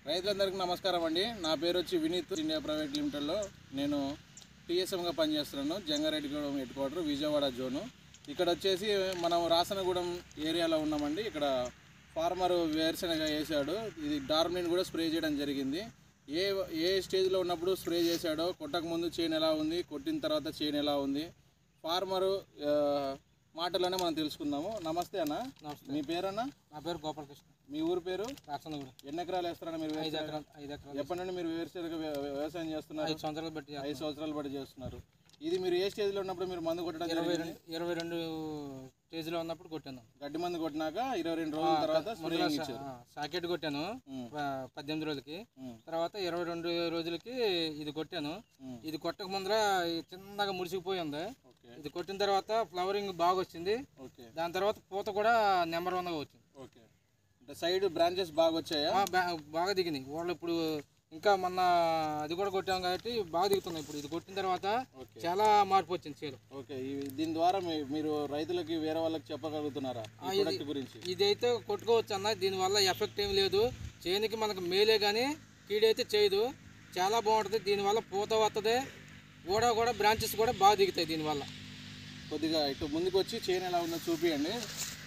రైతులందరికీ నమస్కారం అండి నా పేరు వచ్చి వినీత్ ఇండియా ప్రైవేట్ లిమిటెడ్లో నేను టీఎస్ఎంగా పనిచేస్తున్నాను Jangareddygudem head quarter Vijayawada zone ఇక్కడ వచ్చేసి మనం రాసనగూడెం ఏరియాలో ఉన్నామండి ఇక్కడ ఫార్మర్ వేరుశనగ వేసాడు ఇది డార్మిన్ కూడా స్ప్రే చేయడం జరిగింది ఏ ఏ స్టేజ్లో ఉన్నప్పుడు స్ప్రే చేశాడో కొట్టక ముందు చేను ఎలా ఉంది కొట్టిన తర్వాత చేను ఎలా ఉంది ఫార్మరు ఆ, మాటలోనే మనం తెలుసుకుందాము నమస్తే అన్న నమస్తే. మీ పేరన్నా నా పేరు గోపాలకృష్ణ మీ ఊరు పేరు రాసనగూడ ఎన్ని ఎకరాలు వేస్తారన్న మీరు ఐదు వేరుశనగ? ఎకరాలు ఐదు ఎకరాలు ఎప్పటి నుండి మీరు వేరుశనగ వ్య- వ్యవసాయం చేస్తున్నారు ఐదు సంవత్సరాలు బట్టి చేస్తాం. ఐదు సంవత్సరాలు బట్టి చేస్తున్నారు ఇది మీరు ఏ స్టేజ్లో ఉన్నప్పుడు మీరు మందు కొట్టడం ఇరవై జరిగింది రెండు ఇరవై రెండు స్టేజ్లో ఉన్నప్పుడు కొట్టాను గడ్డి మందు కొట్టినాక ఇరవై రెండు రోజుల తర్వాత ముందుగా స్ప్రేయింగ్ సా- ఇచ్చారు ఆ, సాకెట్ కొట్టాను ఉమ్, ప- పద్దెనిమిది రోజులకి ఉమ్, తర్వాత ఇరవై రెండు రోజులకి ఇది కొట్టాను ఉమ్. ఇది కొట్టక ముందర ఈ చిన్నగా ముడిసిపోయి ఉంది ఓకే ఇది కొట్టిన తర్వాత ఫ్లవరింగ్ బాగా వచ్చింది ఓకే దాని తర్వాత పూత కూడా నెంబర్ వన్గా వచ్చింది ఓకే అంటే సైడ్ బ్రాంచెస్ బాగా వచ్చాయా ఆ, బా- బాగా దిగింది వాళ్ళు ఇప్పుడు ఇంకా మొన్న అది కూడా కొట్టాం కాబట్టి బాగా దిగుతున్నాయి ఇప్పుడు ఇది కొట్టిన తర్వాత ఓకే చాలా మార్పు వచ్చింది చేలు ఓకే ఈ- దీని ద్వారా మీ- మీరు రైతులకి వేరే వాళ్ళకి చెప్పగలుగుతున్నారా ఈ ప్రొడక్ట్ గురించి ఇదైతే కొట్టుకోవచ్చు అన్న దీనివల్ల ఎఫెక్ట్ ఏం లేదు చేనికి మనకు మేలే కానీ కీడైతే చేయదు చాలా బాగుంటుంది దీనివల్ల పూత వస్తుంది కూడా కూడా బ్రాంచెస్ కూడా బాగా దిగుతాయి దీనివల్ల కొద్దిగా ఇటు ముందుకు వచ్చి చైన్ ఎలా ఉందో చూపియండి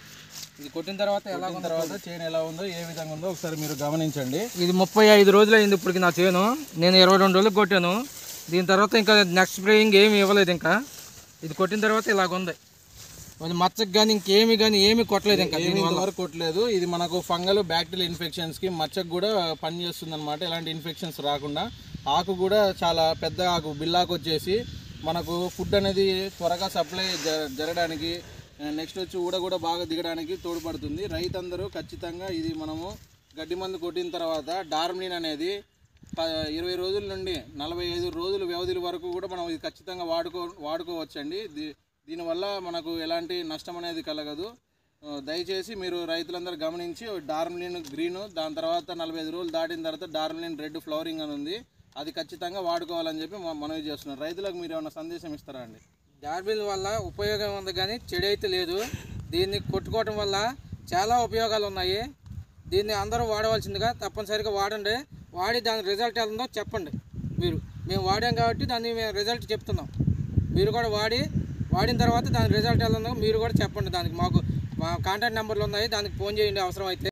ఇది కొట్టిన తర్వాత ఎలా కొట్టిన తర్వాత చైన్ ఎలా ఉందో ఏ విధంగా ఉందో ఒకసారి మీరు గమనించండి ఇది ముప్పై ఐదు రోజులు అయింది ఇప్పటికి నా చేను నేను ఇరవై రెండు రోజులకు కొట్టాను దీని తర్వాత ఇంకా నెక్స్ట్ స్ప్రేయింగ్ ఏమి ఇవ్వలేదు ఇంకా ఇది కొట్టిన తర్వాత ఇలాగ ఉంది అది మచ్చకి కానీ ఇంకేమి కానీ ఏమి కొట్టలేదు ఇంకా ఏమి ఇంతవరకు కొట్టలేదు ఇది మనకు ఫంగల్ బ్యాక్టీరియల్ ఇన్ఫెక్షన్స్ కి మచ్చకు కూడా పనిచేస్తుంది అనమాట ఎలాంటి ఇన్ఫెక్షన్స్ రాకుండా ఆకు కూడా చాలా పెద్ద ఆకు బిల్లాకు వచ్చేసి మనకు ఫుడ్ అనేది త్వరగా సప్లై జ- జరగడానికి నెక్స్ట్ వచ్చి ఊడ కూడా బాగా దిగడానికి తోడ్పడుతుంది రైతందరూ ఖచ్చితంగా ఇది మనము గడ్డి మందు కొట్టిన తర్వాత డార్మిన్ అనేది ప- ఇరవై రోజుల నుండి నలభై ఐదు రోజుల వ్యవధి వరకు కూడా మనం ఇది ఖచ్చితంగా వాడుకో వాడుకోవచ్చండి దీ దీనివల్ల మనకు ఎలాంటి నష్టం అనేది కలగదు ఆ, దయచేసి మీరు రైతులందరూ గమనించి డార్మిలిన్ గ్రీన్ దాని తర్వాత నలభై ఐదు రోజులు దాటిన తర్వాత డార్మిలిన్ రెడ్ ఫ్లవరింగ్ అని ఉంది అది ఖచ్చితంగా వాడుకోవాలని చెప్పి మ- మనవి చేస్తున్నారు రైతులకు మీరు ఏమైనా సందేశం ఇస్తారా అండి డార్బిల్ వల్ల ఉపయోగం ఉంది కానీ చెడు అయితే లేదు దీన్ని కొట్టుకోవటం వల్ల చాలా ఉపయోగాలు ఉన్నాయి దీన్ని అందరూ వాడవలసిందిగా తప్పనిసరిగా వాడండి వాడి దాని రిజల్ట్ ఎలా ఉందో చెప్పండి మీరు మేము వాడాం కాబట్టి దాన్ని మేము రిజల్ట్ చెప్తున్నాం మీరు కూడా వాడి వాడిన తర్వాత దాని రిజల్ట్ ఎలా ఉందో మీరు కూడా చెప్పండి దానికి మాకు మా కాంటాక్ట్ నెంబర్లు ఉన్నాయి దానికి ఫోన్ చేయండి అవసరం అయితే